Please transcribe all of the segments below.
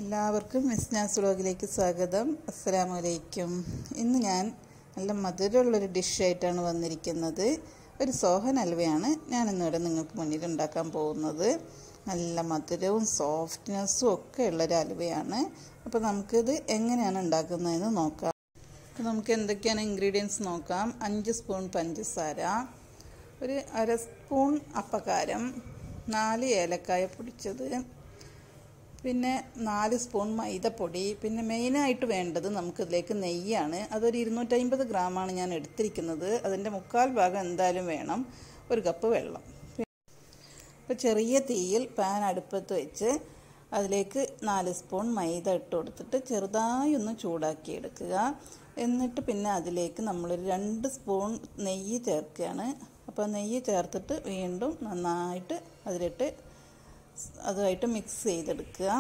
എല്ലാവർക്കും മിസ്നാസ് വ്ലോഗിലേക്ക് സ്വാഗതം അസ്സലാമു അലൈക്കും ഇന്ന് ഞാൻ നല്ല മധുരമുള്ളൊരു ഡിഷായിട്ടാണ് വന്നിരിക്കുന്നത് ഒരു സോഹൻ ഹൽവയാണ് ഞാൻ ഇന്നിവിടെ നിങ്ങൾക്ക് മുന്നിൽ ഉണ്ടാക്കാൻ പോകുന്നത് നല്ല മധുരവും സോഫ്റ്റ്നെസ്സും ഒക്കെ ഉള്ളൊരു ഹൽവയാണ് അപ്പോൾ നമുക്കിത് എങ്ങനെയാണ് ഉണ്ടാക്കുന്നതെന്ന് നോക്കാം അപ്പോൾ നമുക്ക് എന്തൊക്കെയാണ് ഇൻഗ്രീഡിയൻസ് നോക്കാം അഞ്ച് സ്പൂൺ പഞ്ചസാര ഒരു അര സ്പൂൺ അപ്പക്കാരം നാല് ഏലക്കായ പൊടിച്ചത് പിന്നെ നാല് സ്പൂൺ മൈദപ്പൊടി പിന്നെ മെയിനായിട്ട് വേണ്ടത് നമുക്കിതിലേക്ക് നെയ്യാണ് അതൊരു ഇരുന്നൂറ്റമ്പത് ഗ്രാമാണ് ഞാൻ എടുത്തിരിക്കുന്നത് അതിൻ്റെ മുക്കാൽ ഭാഗം എന്തായാലും വേണം ഒരു കപ്പ് വെള്ളം അപ്പോൾ ചെറിയ തീയിൽ പാൻ അടുപ്പത്ത് വെച്ച് അതിലേക്ക് നാല് സ്പൂൺ മൈദ ഇട്ട് കൊടുത്തിട്ട് ചെറുതായി ഒന്ന് ചൂടാക്കി എടുക്കുക എന്നിട്ട് പിന്നെ അതിലേക്ക് നമ്മളൊരു രണ്ട് സ്പൂൺ നെയ്യ് ചേർക്കുകയാണ് അപ്പോൾ നെയ്യ് ചേർത്തിട്ട് വീണ്ടും നന്നായിട്ട് അതിലിട്ട് അതുമായിട്ട് മിക്സ് ചെയ്തെടുക്കുക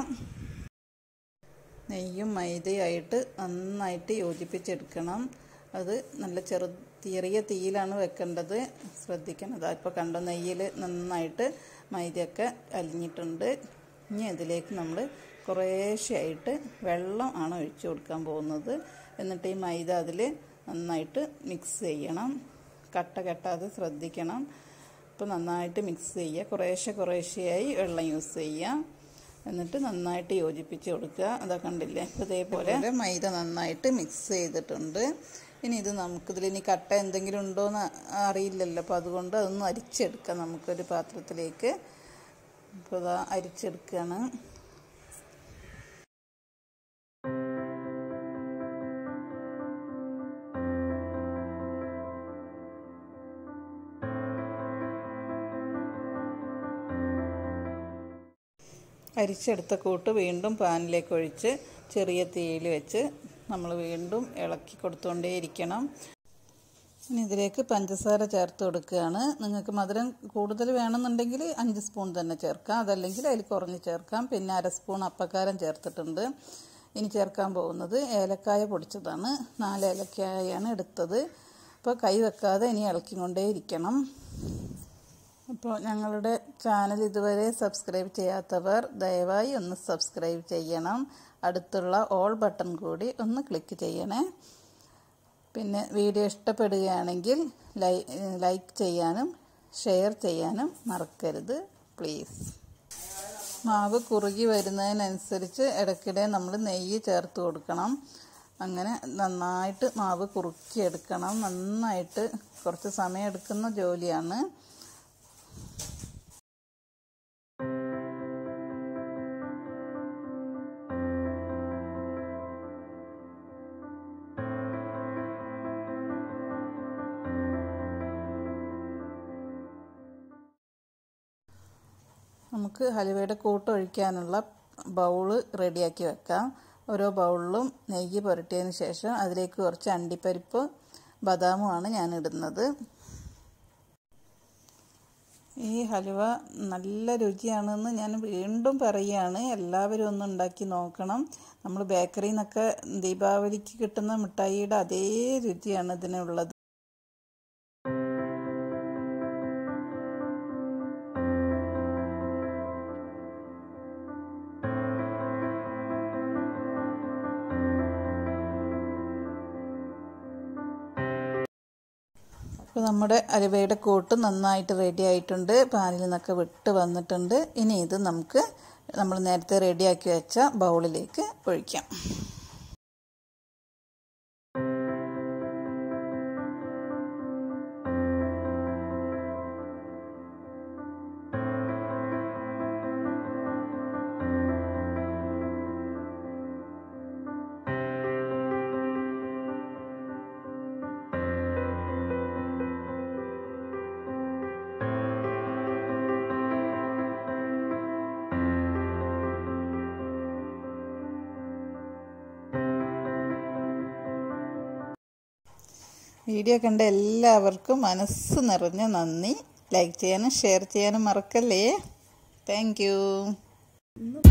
നെയ്യും മൈദയായിട്ട് നന്നായിട്ട് യോജിപ്പിച്ചെടുക്കണം അത് നല്ല ചെറു ചെറിയ തീയിലാണ് വെക്കേണ്ടത് ശ്രദ്ധിക്കണം അതാ ഇപ്പോൾ കണ്ട നെയ്യിൽ നന്നായിട്ട് മൈദയൊക്കെ അലിഞ്ഞിട്ടുണ്ട് ഇനി അതിലേക്ക് നമ്മൾ കുറേശ്ശെയായിട്ട് വെള്ളം ആണ് ഒഴിച്ചു കൊടുക്കാൻ പോകുന്നത് എന്നിട്ട് ഈ മൈദ അതിൽ നന്നായിട്ട് മിക്സ് ചെയ്യണം കട്ട കെട്ടാതെ ശ്രദ്ധിക്കണം അപ്പോൾ നന്നായിട്ട് മിക്സ് ചെയ്യുക കുറേശ്ശെ കുറേശ്ശെയായി വെള്ളം യൂസ് ചെയ്യുക എന്നിട്ട് നന്നായിട്ട് യോജിപ്പിച്ച് കൊടുക്കുക അതാ കണ്ടില്ലേ അപ്പോൾ ഇതേപോലെ മൈദ നന്നായിട്ട് മിക്സ് ചെയ്തിട്ടുണ്ട് ഇനി ഇത് നമുക്കിതിൽ ഇനി കട്ട എന്തെങ്കിലും ഉണ്ടോ എന്ന് അറിയില്ലല്ലോ അപ്പോൾ അതുകൊണ്ട് അതൊന്ന് അരിച്ചെടുക്കാം നമുക്കൊരു പാത്രത്തിലേക്ക് അപ്പോൾ ഇതാ അരിച്ചെടുക്കുകയാണ് അരിച്ചെടുത്ത കൂട്ട് വീണ്ടും പാനിലേക്ക് ഒഴിച്ച് ചെറിയ തീയിൽ വെച്ച് നമ്മൾ വീണ്ടും ഇളക്കി കൊടുത്തുകൊണ്ടേയിരിക്കണം ഇനി ഇതിലേക്ക് പഞ്ചസാര ചേർത്ത് കൊടുക്കുകയാണ് നിങ്ങൾക്ക് മധുരം കൂടുതൽ വേണമെന്നുണ്ടെങ്കിൽ അഞ്ച് സ്പൂൺ തന്നെ ചേർക്കാം അതല്ലെങ്കിൽ അതിൽ കുറഞ്ഞ് ചേർക്കാം പിന്നെ അര സ്പൂൺ അപ്പക്കാരം ചേർത്തിട്ടുണ്ട് ഇനി ചേർക്കാൻ പോകുന്നത് ഏലക്കായ പൊടിച്ചതാണ് നാല് ഏലക്കായാണ് എടുത്തത് അപ്പോൾ കൈ വെക്കാതെ ഇനി ഇളക്കിക്കൊണ്ടേയിരിക്കണം അപ്പോൾ ഞങ്ങളുടെ ചാനൽ ഇതുവരെ സബ്സ്ക്രൈബ് ചെയ്യാത്തവർ ദയവായി ഒന്ന് സബ്സ്ക്രൈബ് ചെയ്യണം അടുത്തുള്ള ഓൾ ബട്ടൺ കൂടി ഒന്ന് ക്ലിക്ക് ചെയ്യണേ പിന്നെ വീഡിയോ ഇഷ്ടപ്പെടുകയാണെങ്കിൽ ലൈ ലൈക്ക് ചെയ്യാനും ഷെയർ ചെയ്യാനും മറക്കരുത് പ്ലീസ് മാവ് കുറുകി വരുന്നതിനനുസരിച്ച് ഇടയ്ക്കിടെ നമ്മൾ നെയ്യ് ചേർത്ത് കൊടുക്കണം അങ്ങനെ നന്നായിട്ട് മാവ് കുറുക്കിയെടുക്കണം നന്നായിട്ട് കുറച്ച് സമയം എടുക്കുന്ന ജോലിയാണ് നമുക്ക് ഹലുവയുടെ കൂട്ട് ഒഴിക്കാനുള്ള ബൗള് റെഡിയാക്കി വെക്കാം ഓരോ ബൗളിലും നെയ്യ് പുരട്ടിയതിന് ശേഷം അതിലേക്ക് കുറച്ച് അണ്ടിപ്പരിപ്പ് ബദാമുമാണ് ഞാൻ ഇടുന്നത് ഈ ഹലുവ നല്ല രുചിയാണെന്ന് ഞാൻ വീണ്ടും പറയുകയാണ് എല്ലാവരും ഒന്ന് ഉണ്ടാക്കി നോക്കണം നമ്മൾ ബേക്കറിയിൽ നിന്നൊക്കെ ദീപാവലിക്ക് കിട്ടുന്ന മിഠായിയുടെ അതേ രുചിയാണ് ഇതിനുള്ളത് അപ്പോൾ നമ്മുടെ അലുവയുടെ കൂട്ട് നന്നായിട്ട് റെഡി ആയിട്ടുണ്ട് പാലിൽ നിന്നൊക്കെ വിട്ട് വന്നിട്ടുണ്ട് ഇനി ഇത് നമുക്ക് നമ്മൾ നേരത്തെ റെഡിയാക്കി വെച്ച ബൗളിലേക്ക് ഒഴിക്കാം വീഡിയോ കണ്ട എല്ലാവർക്കും മനസ്സ് നിറഞ്ഞ നന്ദി ലൈക്ക് ചെയ്യാനും ഷെയർ ചെയ്യാനും മറക്കല്ലേ താങ്ക്